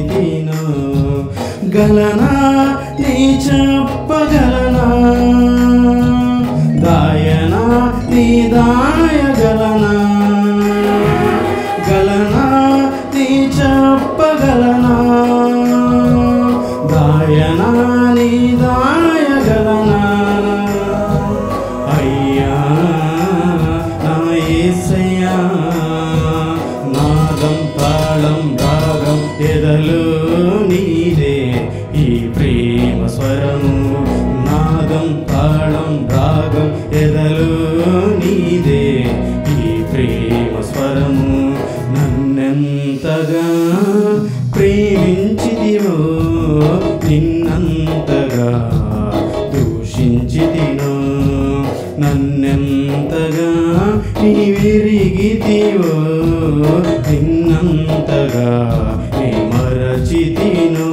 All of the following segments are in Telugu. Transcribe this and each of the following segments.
దూషించితిను గలనా నీ చెప్పగలనా దాయనా నీ దాయగలనా గలనా నీ చెప్పగలనా దాయనా నీ దాయగలనా అయ్యా నా యేసయ్యా నాదం తాళం రాగం ఎదలు నీదే ఈ ప్రేమ స్వరము నాదం తాళం రాగం ఎదలు నీదే ఈ ప్రేమ స్వరము నన్నెంతగా ప్రేమించిదివో నిన్నంతగా దూషించితినో నన్నెంతగా నీ విరిగితివో నిన్నంతగా నీ మరచితిను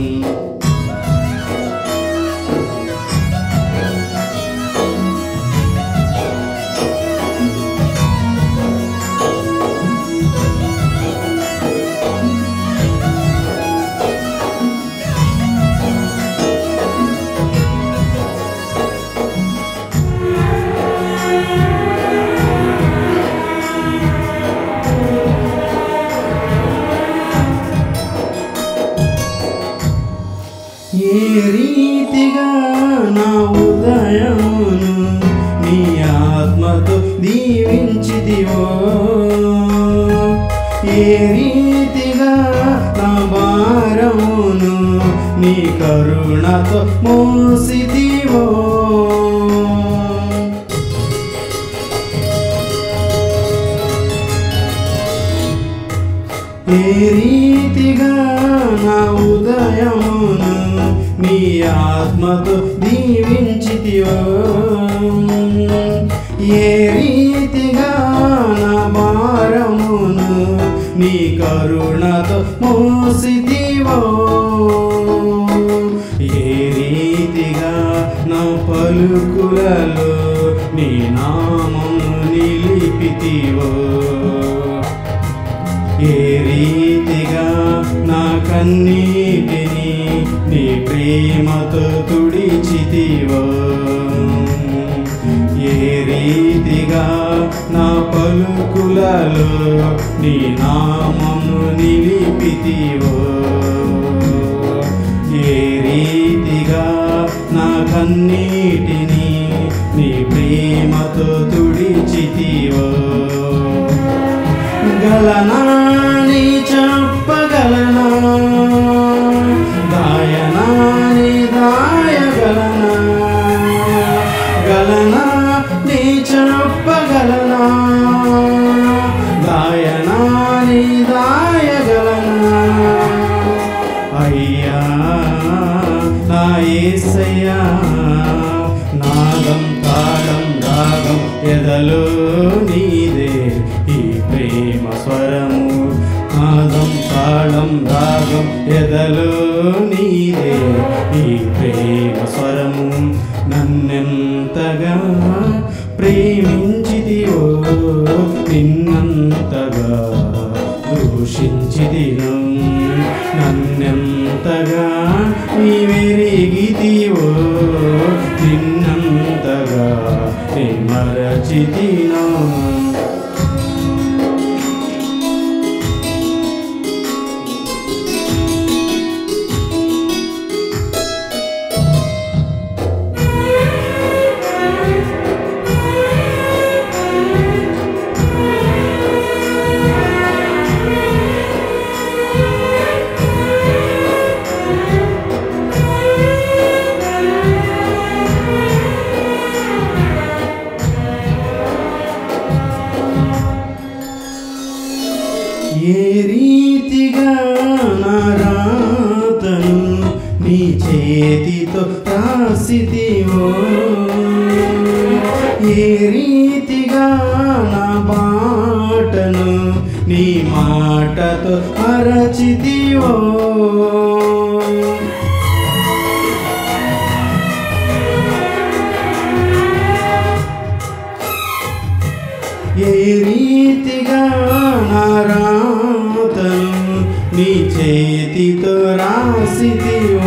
ఏ రీతిగా నా ఉదయమును నీ ఆత్మతో దీవించిదివో ఏ రీతిగా నా భారమును నీ కరుణతో మోసిదివో ఏ రీతిగా నా ఉదయమును నీ ఆత్మతో దీవించితివో ఏ రీతిగా నా భారమును నీ కరుణతో మోసిదివో ఏ రీతిగా నా పలుకులలో నీ నామము నిలిపితివో ఏ రీతిగా నా కన్నీటిని నీ ప్రేమతో తుడిచితివో ఏ రీతిగా నా పలుకులలో నీ నామము నిలిపితివో ఏ రీతిగా నా కన్నీటిని నీ ప్రేమతో తుడిచితివో గలనా నీ చెప్పగలనా దాయనా నీ దాయగలనా గలనా నీ చెప్పగలనా దాయనా నీ దాయగలనా అయ్యా నా యేసయ్యా నాదం తాళం రాగం ఎదలో నీదే ఈ ప్రేమ స్వరము నాదం తాళం రాగం ఎదలో నీదే ఈ ప్రేమ స్వరము నన్నెంతగా ప్రేమించిదివో నిన్నంతగా దూషించిదిను నన్నెంతగా నీ వెరిగితివో నిన్నంతగా నీ మరచితినో ఏ రీతిగా నా రాతను నీ చేతితో రాసితివో ఏ రీతిగా నా బాటను నీ మాటతో అరచితివో ఏ రీతిగా నా రాతను నీ చేతితో ఎంతో రాసిదివో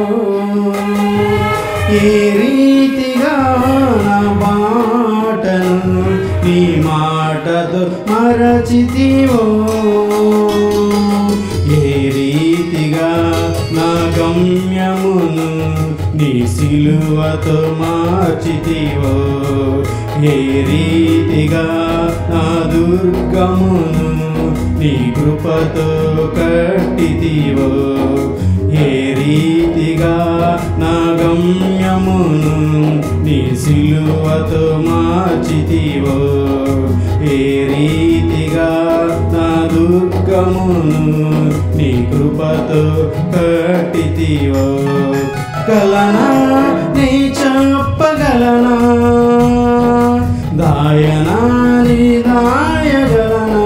ఏ రీతిగా నా బాటను నీ మాటతో మరచితివో ఏ రీతిగా నా గమ్యమును నీ సిలువతో మార్చితివో ఏ రీతిగా నా దుర్గమును నీ కృపతో కట్టితివో ఏ రీతిగా నా గమ్యమును నీ సిలువతో మార్చితివో ఏ రీతిగా నా దుర్గమును నీ కృపతో కట్టితివో కలనా నీ చెప్పగలనా దాయనా నీ దాయగలనా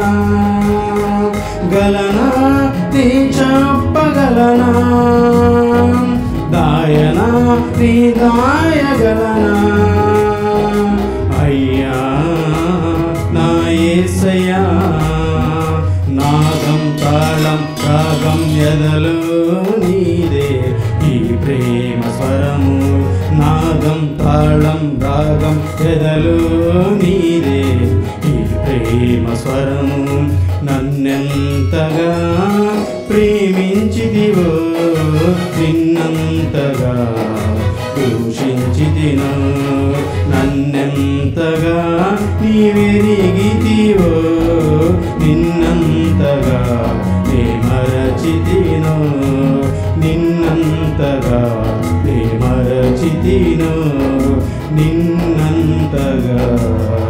గలనా నీ చెప్పగలనా దాయనా నీ దాయగలనా అయ్యా నా ఏసయ్యా నాదం తాళం రాగం ఎదలు నీదే ఈ ప్రేమ స్వరము నాదం తాళం రాగం ఎదలు నీదే ఈ ప్రేమ స్వరము నన్నెంతగా ప్రేమించిదివో నిన్నంతగా దూషించిదినో నన్నెంతగా నీవెరిగితివో నిన్నంతగా నే మరచితినో నిన్నంతగా నే మరచితినో నిన్నంతగా